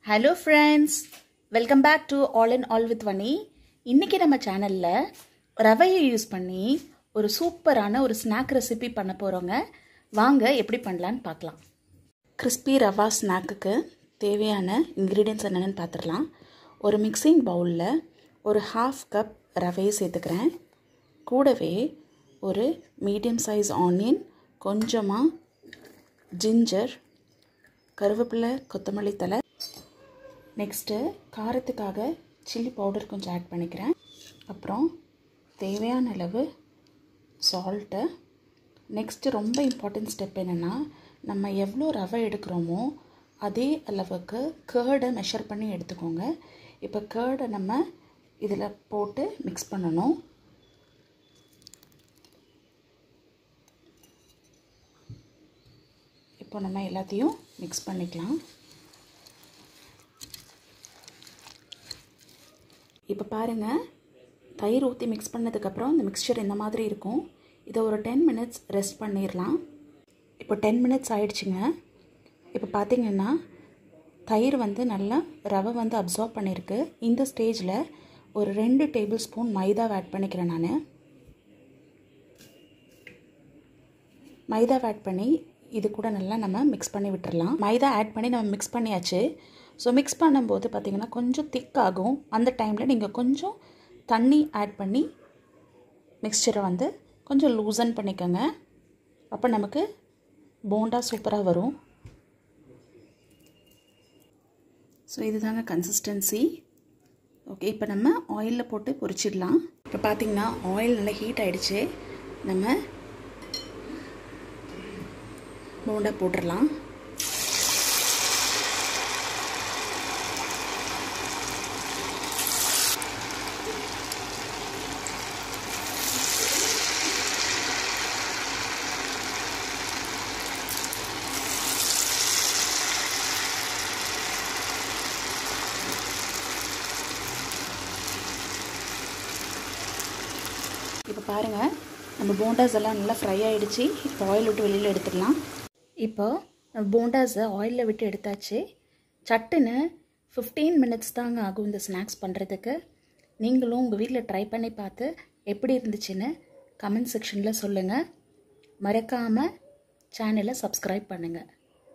hello friends welcome back to all in all with Vani இன்றைக்கி நம்ம சேனலில் ரவையை யூஸ் பண்ணி ஒரு சூப்பரான ஒரு ஸ்நாக் ரெசிபி பண்ண போகிறோங்க வாங்க எப்படி பண்ணலான்னு பார்க்கலாம் கிறிஸ்பி ரவா ஸ்நாக்குக்கு தேவையான இன்க்ரீடியன்ஸ் என்னென்னு பார்த்துடலாம் ஒரு மிக்சிங் பவுலில் ஒரு ஹாஃப் கப் ரவையை சேர்த்துக்கிறேன் கூடவே ஒரு மீடியம் சைஸ் ஆனியன் கொஞ்சமாக ஜிஞ்சர் கருவேப்பிலை கொத்தமல்லி தலை நெக்ஸ்ட்டு காரத்துக்காக சில்லி பவுடர் கொஞ்சம் ஆட் பண்ணிக்கிறேன் அப்புறம் தேவையான அளவு சால்ட்டு நெக்ஸ்ட்டு ரொம்ப இம்பார்ட்டன்ட் ஸ்டெப் என்னென்னா நம்ம எவ்வளோ ரவை எடுக்கிறோமோ அதே அளவுக்கு கேர்டை மெஷர் பண்ணி எடுத்துக்கோங்க இப்போ கேர்டை நம்ம இதில் போட்டு மிக்ஸ் பண்ணணும் இப்போ நம்ம எல்லாத்தையும் மிக்ஸ் பண்ணிக்கலாம் இப்போ பாருங்கள் தயிர் ஊற்றி மிக்ஸ் பண்ணதுக்கப்புறம் இந்த மிக்சர் இந்த மாதிரி இருக்கும் இதை ஒரு டென் மினிட்ஸ் ரெஸ்ட் பண்ணிடலாம் இப்போ டென் மினிட்ஸ் ஆயிடுச்சுங்க இப்போ பார்த்திங்கன்னா தயிர் வந்து நல்லா ரவை வந்து அப்சார்ப் பண்ணியிருக்கு இந்த ஸ்டேஜில் ஒரு ரெண்டு டேபிள் ஸ்பூன் மைதாவை ஆட் பண்ணிக்கிறேன் நான் மைதாவை ஆட் பண்ணி இது கூட நல்லா நம்ம மிக்ஸ் பண்ணி விட்டுறலாம் மைதா ஆட் பண்ணி நம்ம மிக்ஸ் பண்ணியாச்சு ஸோ மிக்ஸ் பண்ணும்போது பார்த்திங்கன்னா கொஞ்சம் திக் ஆகும் அந்த டைமில் நீங்கள் கொஞ்சம் தண்ணி ஆட் பண்ணி மிக்சரை வந்து கொஞ்சம் லூசன் பண்ணிக்கோங்க அப்போ நமக்கு போண்டா சூப்பராக வரும் ஸோ இதுதாங்க கன்சிஸ்டன்சி ஓகே இப்போ நம்ம ஆயிலில் போட்டு பொரிச்சிடலாம் இப்போ பார்த்திங்கன்னா ஆயில் நல்லா ஹீட் ஆகிடுச்சு நம்ம போண்டா போட்டுடலாம் இப்போ பாருங்கள் நம்ம போண்டாஸ் எல்லாம் நல்லா ஃப்ரை ஆகிடுச்சு இப்போ ஆயில் விட்டு வெளியில் எடுத்துடலாம் இப்போ நம்ம போண்டாஸை ஆயிலில் விட்டு எடுத்தாச்சு சட்டுன்னு ஃபிஃப்டீன் மினிட்ஸ் தாங்க ஆகும் இந்த ஸ்நாக்ஸ் பண்ணுறதுக்கு நீங்களும் உங்கள் வீட்டில் ட்ரை பண்ணி பார்த்து எப்படி இருந்துச்சுன்னு கமெண்ட் செக்ஷனில் சொல்லுங்கள் மறக்காமல் சேனலை சப்ஸ்கிரைப் பண்ணுங்கள்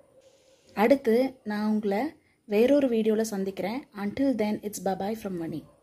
அடுத்து நான் உங்களை வேறொரு வீடியோவில் சந்திக்கிறேன் until then it's bye bye from money